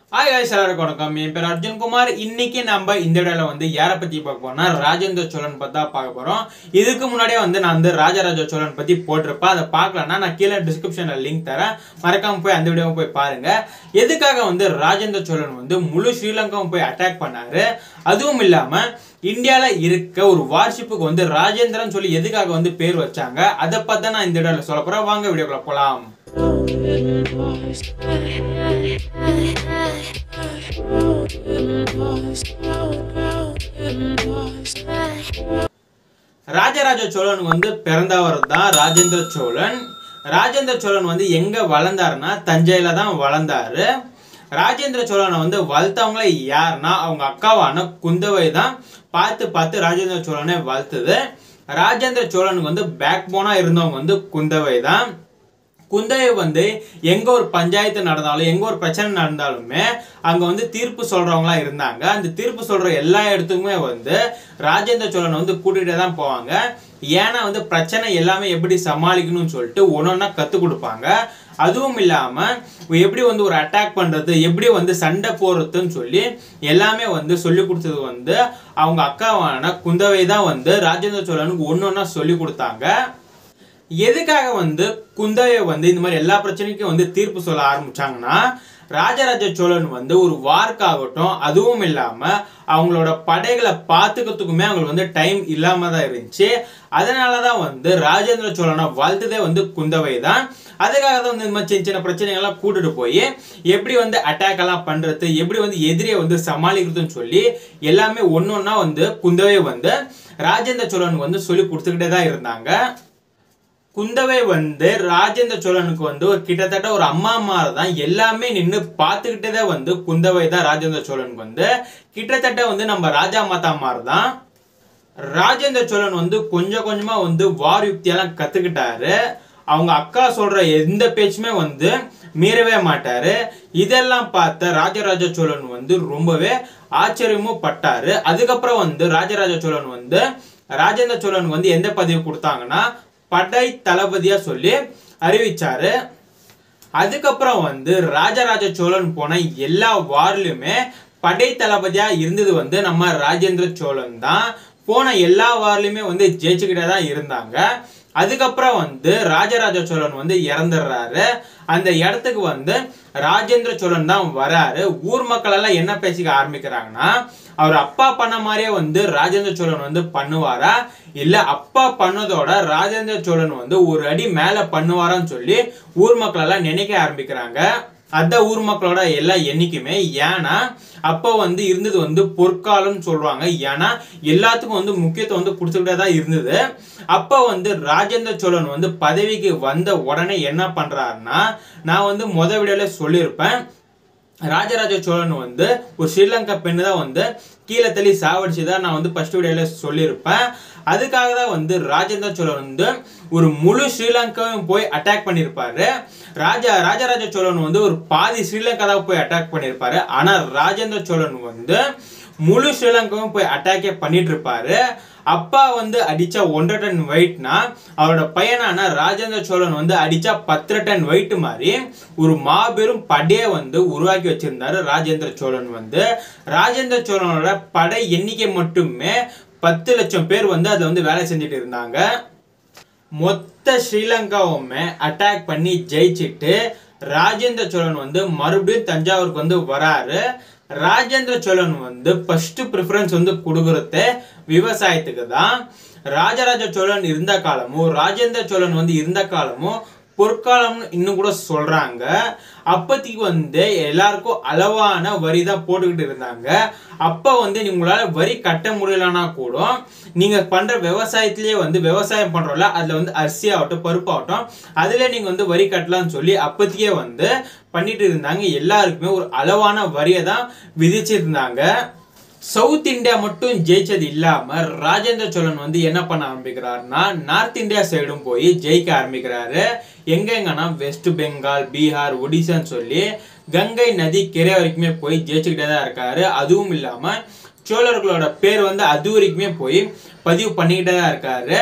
hi guys எல்லாருக்கும் வணக்கம் என் பேர் அர்ஜுன் குமார் இன்னைக்கு நம்ம இந்த வீடியோல வந்து யாரை பத்தி பார்க்க போறோம்னா ராஜேந்திர சோழன் பத்தி தான் பார்க்க போறோம் இதுக்கு முன்னாடியே வந்து நான் வந்து ராஜராஜ சோழன் பத்தி போட்டிருப்பேன் அதை பார்க்கலன்னா நான் கீழே டிஸ்கிரிப்ஷன்ல லிங்க் தரேன் மறக்காம போய் அந்த வீடியோவை போய் பாருங்க எதுக்காக வந்து ராஜேந்திர சோழன் வந்து முழு ஸ்ரீலங்காவும் போய் அட்டாக் பண்ணாரு அதுவும் இல்லாம இந்தியால இருக்க ஒரு வார்ஷிப்புக்கு வந்து ராஜேந்திரன் சொல்லி எதுக்காக வந்து பேர் வச்சாங்க அதை பத்தி தான் நான் இந்த வீடியோல சொல்ல போறேன் வாங்க வீடியோக்குள்ள போலாம் ராஜராஜ சோழன் வந்து பிறந்தவர் தான் ராஜேந்திர சோழன் ராஜேந்திர சோழன் வந்து எங்க வளர்ந்தாருன்னா தஞ்சையில தான் வளர்ந்தாரு ராஜேந்திர சோழனை வந்து வளர்த்தவங்கள யாருன்னா அவங்க அக்காவான குந்தவை தான் பார்த்து பார்த்து ராஜேந்திர சோழனை வளர்த்தது ராஜேந்திர சோழனுக்கு வந்து பேக் போனா இருந்தவங்க வந்து குந்தவை தான் குந்தவை வந்து எங்க ஒரு பஞ்சாயத்து நடந்தாலும் எங்க ஒரு பிரச்சனை நடந்தாலுமே அங்க வந்து தீர்ப்பு சொல்றவங்களா இருந்தாங்க அந்த தீர்ப்பு சொல்ற எல்லா இடத்துக்குமே வந்து ராஜேந்திர சோழன் வந்து கூட்டிகிட்டே தான் போவாங்க ஏன்னா வந்து பிரச்சனை எல்லாமே எப்படி சமாளிக்கணும்னு சொல்லிட்டு ஒன்னொன்னா கத்து கொடுப்பாங்க அதுவும் இல்லாம எப்படி வந்து ஒரு அட்டாக் பண்றது எப்படி வந்து சண்டை போடுறதுன்னு சொல்லி எல்லாமே வந்து சொல்லி கொடுத்தது வந்து அவங்க அக்காவான குந்தவை தான் வந்து ராஜேந்திர சோழனுக்கு ஒன்னொன்னா சொல்லி கொடுத்தாங்க எதுக்காக வந்து குந்தவை வந்து இந்த மாதிரி எல்லா பிரச்சனைக்கும் வந்து தீர்ப்பு சொல்ல ஆரம்பிச்சாங்கன்னா ராஜராஜ சோழன் வந்து ஒரு வார்க்காகட்டும் அதுவும் இல்லாம அவங்களோட படைகளை பார்த்துக்கிறதுக்குமே அவங்களுக்கு வந்து டைம் இல்லாம தான் இருந்துச்சு அதனாலதான் வந்து ராஜேந்திர சோழனை வளர்த்ததே வந்து குந்தவை தான் அதுக்காக தான் வந்து இந்த மாதிரி சின்ன சின்ன பிரச்சனைகள்லாம் கூட்டிட்டு போய் எப்படி வந்து அட்டாக் எல்லாம் பண்றது எப்படி வந்து எதிரியை வந்து சமாளிக்கிறதுன்னு சொல்லி எல்லாமே ஒன்னொன்னா வந்து குந்தவை வந்து ராஜேந்திர சோழனுக்கு வந்து சொல்லி கொடுத்துக்கிட்டே தான் இருந்தாங்க குந்தவை வந்து ராஜேந்திர சோழனுக்கு வந்து ஒரு கிட்டத்தட்ட ஒரு அம்மா மாதிரி தான் எல்லாமே நின்று பார்த்துக்கிட்டே தான் வந்து குந்தவை தான் ராஜேந்திர சோழனுக்கு வந்து கிட்டத்தட்ட வந்து நம்ம ராஜா மாதா மாதிரி தான் ராஜேந்திர சோழன் வந்து கொஞ்சம் கொஞ்சமா வந்து வார் யுக்தியெல்லாம் கத்துக்கிட்டாரு அவங்க அக்கா சொல்ற எந்த பேச்சுமே வந்து மீறவே மாட்டாரு இதெல்லாம் பார்த்த ராஜராஜ சோழன் வந்து ரொம்பவே ஆச்சரியமும் பட்டாரு அதுக்கப்புறம் வந்து ராஜராஜ சோழன் வந்து ராஜேந்திர சோழன் வந்து எந்த பதவி கொடுத்தாங்கன்னா படை தளபதியா சொல்லி அறிவிச்சாரு அதுக்கப்புறம் வந்து ராஜராஜ சோழன் போன எல்லா வார்லயுமே படை தளபதியா இருந்தது வந்து நம்ம ராஜேந்திர சோழன் தான் போன எல்லா வார்லயுமே வந்து ஜெயிச்சுக்கிட்டே தான் இருந்தாங்க அதுக்கப்புறம் வந்து ராஜராஜ சோழன் வந்து இறந்துடுறாரு அந்த இடத்துக்கு வந்து ராஜேந்திர சோழன் தான் வராரு ஊர் மக்கள் எல்லாம் என்ன பேசிக்க ஆரம்பிக்கிறாங்கன்னா அவர் அப்பா பண்ண மாதிரியே வந்து ராஜேந்திர சோழன் வந்து பண்ணுவாரா இல்ல அப்பா பண்ணதோட ராஜேந்திர சோழன் வந்து ஒரு அடி மேல பண்ணுவாரான்னு சொல்லி ஊர் மக்கள் எல்லாம் நினைக்க ஆரம்பிக்கிறாங்க அந்த ஊர் மக்களோட எல்லா எண்ணிக்கையுமே ஏன்னா அப்போ வந்து இருந்தது வந்து பொற்காலம்னு சொல்லுவாங்க ஏன்னா எல்லாத்துக்கும் வந்து முக்கியத்துவம் வந்து கொடுத்துக்கிட்டே தான் இருந்தது அப்போ வந்து ராஜேந்திர சோழன் வந்து பதவிக்கு வந்த உடனே என்ன பண்றாருன்னா நான் வந்து முத வீடியோல சொல்லியிருப்பேன் ராஜராஜ சோழன் வந்து ஒரு ஸ்ரீலங்கா பெண்ணு தான் வந்து கீழே தள்ளி சாவடிச்சு தான் நான் வந்து ஃபர்ஸ்ட் வீடியோல சொல்லியிருப்பேன் அதுக்காக தான் வந்து ராஜேந்திர சோழன் வந்து ஒரு முழு ஸ்ரீலங்காவும் போய் அட்டாக் பண்ணியிருப்பாரு ராஜா ராஜராஜ சோழன் வந்து ஒரு பாதி ஸ்ரீலங்கா தான் போய் அட்டாக் பண்ணியிருப்பாரு ஆனா ராஜேந்திர சோழன் வந்து முழு ஸ்ரீலங்காவும் போய் அட்டாக்கே பண்ணிட்டு இருப்பாரு அப்பா வந்து அடிச்சா ஒன்றரை டன் வெயிட்னா அவரோட பையனான ராஜேந்திர சோழன் வந்து அடிச்சா பத்து டன் வெயிட் மாதிரி ஒரு மாபெரும் படையை வந்து உருவாக்கி வச்சிருந்தாரு ராஜேந்திர சோழன் வந்து ராஜேந்திர சோழனோட படை எண்ணிக்கை மட்டுமே பத்து லட்சம் பேர் வந்து அதுல வந்து வேலை செஞ்சுட்டு இருந்தாங்க மொத்த ஸ்ரீலங்காவுமே அட்டாக் பண்ணி ஜெயிச்சிட்டு ராஜேந்திர சோழன் வந்து மறுபடியும் தஞ்சாவூருக்கு வந்து வராரு ராஜேந்திர சோழன் வந்து ஃபர்ஸ்ட் ப்ரிஃபரன்ஸ் வந்து கொடுக்கறது விவசாயத்துக்கு தான் ராஜராஜ சோழன் இருந்த காலமும் ராஜேந்திர சோழன் வந்து இருந்த காலமும் பொற்காலம்னு இன்னும் கூட சொல்றாங்க அப்பத்திக்கு வந்து எல்லாருக்கும் அளவான வரி தான் போட்டுக்கிட்டு இருந்தாங்க அப்ப வந்து உங்களால வரி கட்ட முடியலன்னா கூட நீங்க பண்ற விவசாயத்திலேயே வந்து விவசாயம் பண்றோம்ல அதுல வந்து அரிசி ஆகட்டும் பருப்பு ஆகட்டும் அதுல நீங்க வந்து வரி கட்டலாம்னு சொல்லி அப்பத்திக்கே வந்து பண்ணிட்டு இருந்தாங்க எல்லாருக்குமே ஒரு அளவான வரியை தான் விதிச்சிருந்தாங்க சவுத் இந்தியா மட்டும் ஜெயிச்சது இல்லாம ராஜேந்திர சோழன் வந்து என்ன பண்ண ஆரம்பிக்கிறாருன்னா நார்த் இந்தியா சைடும் போய் ஜெயிக்க ஆரம்பிக்கிறாரு எங்க எங்கன்னா வெஸ்ட் பெங்கால் பீகார் ஒடிசான்னு சொல்லி கங்கை நதி கிரை வரைக்குமே போய் ஜெயிச்சுக்கிட்டே தான் இருக்காரு அதுவும் இல்லாம சோழர்களோட பேர் வந்து அது வரைக்குமே போய் பதிவு பண்ணிக்கிட்டே தான் இருக்காரு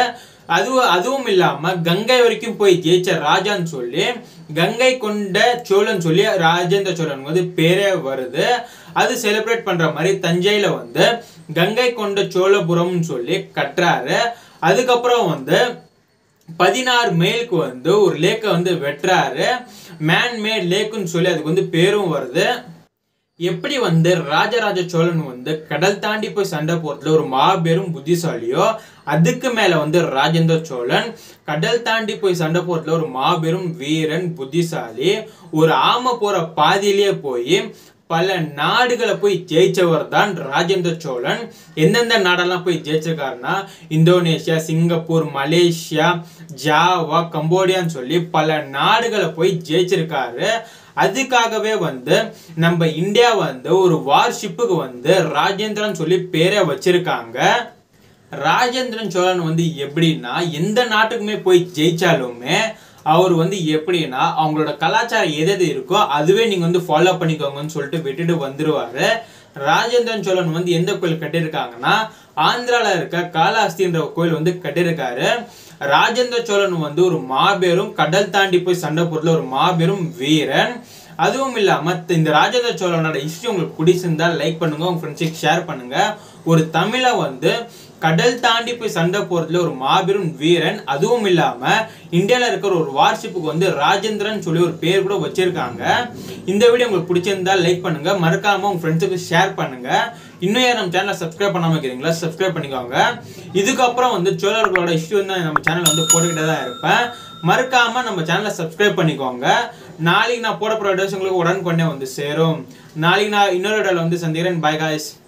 அதுவும் அதுவும் இல்லாம கங்கை வரைக்கும் போய் ஜெயிச்ச ராஜான்னு சொல்லி கங்கை கொண்ட சோழன் சொல்லி ராஜேந்திர சோழன் வந்து பேரே வருது அது செலிப்ரேட் பண்ற மாதிரி தஞ்சையில வந்து கங்கை கொண்ட சோழபுரம்னு சொல்லி கட்டுறாரு அதுக்கப்புறம் வந்து பதினாறு மைலுக்கு வந்து ஒரு லேக்கை வந்து வெட்டுறாரு மேன் மேட் லேக்குன்னு சொல்லி அதுக்கு வந்து பேரும் வருது எப்படி வந்து ராஜராஜ சோழன் வந்து கடல் தாண்டி போய் சண்டை போறதுல ஒரு மாபெரும் புத்திசாலியோ அதுக்கு மேல வந்து ராஜேந்திர சோழன் கடல் தாண்டி போய் சண்டை போறதுல ஒரு மாபெரும் வீரன் புத்திசாலி ஒரு ஆமை போற பாதியிலேயே போய் பல நாடுகளை போய் ஜெயிச்சவர் தான் ராஜேந்திர சோழன் எந்தெந்த நாடெல்லாம் போய் ஜெயிச்சிருக்காருன்னா இந்தோனேஷியா சிங்கப்பூர் மலேசியா ஜாவா கம்போடியான்னு சொல்லி பல நாடுகளை போய் ஜெயிச்சிருக்காரு அதுக்காகவே வந்து நம்ம இந்தியா வந்து ஒரு வார்ஷிப்புக்கு வந்து ராஜேந்திரன் சொல்லி பேரை வச்சிருக்காங்க ராஜேந்திரன் சோழன் வந்து எப்படின்னா எந்த நாட்டுக்குமே போய் ஜெயிச்சாலுமே அவர் வந்து எப்படின்னா அவங்களோட கலாச்சாரம் எது எது இருக்கோ அதுவே நீங்க வந்து ஃபாலோ பண்ணிக்கோங்கன்னு சொல்லிட்டு விட்டுட்டு வந்துருவாரு ராஜேந்திரன் சோழன் வந்து எந்த கோயில் கட்டியிருக்காங்கன்னா ஆந்திரால இருக்க காலாஸ்தின்ற கோயில் வந்து கட்டியிருக்காரு ராஜேந்திர சோழன் வந்து ஒரு மாபெரும் கடல் தாண்டி போய் சண்டை போடுறதுல ஒரு மாபெரும் வீரன் அதுவும் இல்லாம இந்த ராஜேந்திர சோழனோட ஹிஸ்டரி உங்களுக்கு பிடிச்சிருந்தா லைக் பண்ணுங்க உங்க ஃப்ரெண்ட்ஸுக்கு ஷேர் பண்ணுங்க ஒரு தமிழை வந்து கடல் தாண்டி போய் சண்டை போறதுல ஒரு மாபெரும் வீரன் அதுவும் இல்லாம இந்தியால இருக்கிற ஒரு வார்ஷிப்புக்கு வந்து ராஜேந்திரன் சொல்லி ஒரு பேர் கூட வச்சிருக்காங்க இந்த வீடியோ உங்களுக்கு பிடிச்சிருந்தா லைக் பண்ணுங்க மறக்காம உங்க ஃப்ரெண்ட்ஸுக்கு ஷேர் பண்ணுங்க இன்னும் யாரும் நம்ம சேனலை சப்ஸ்கிரைப் பண்ணாம இருக்கிறீங்களா சப்ஸ்கிரைப் பண்ணிக்கோங்க இதுக்கப்புறம் வந்து சோழர்களோட இஷ்யூ தான் நம்ம சேனல் வந்து போட்டுக்கிட்டே தான் இருப்பேன் மறக்காம நம்ம சேனலை சப்ஸ்கிரைப் பண்ணிக்கோங்க நாளைக்கு நான் போட போகிற வீடியோஸ் உங்களுக்கு உடனுக்குடனே வந்து சேரும் நாளைக்கு நான் இன்னொரு வீடியோவில் வந்து சந்திக்கிறேன் பை காய்ஸ்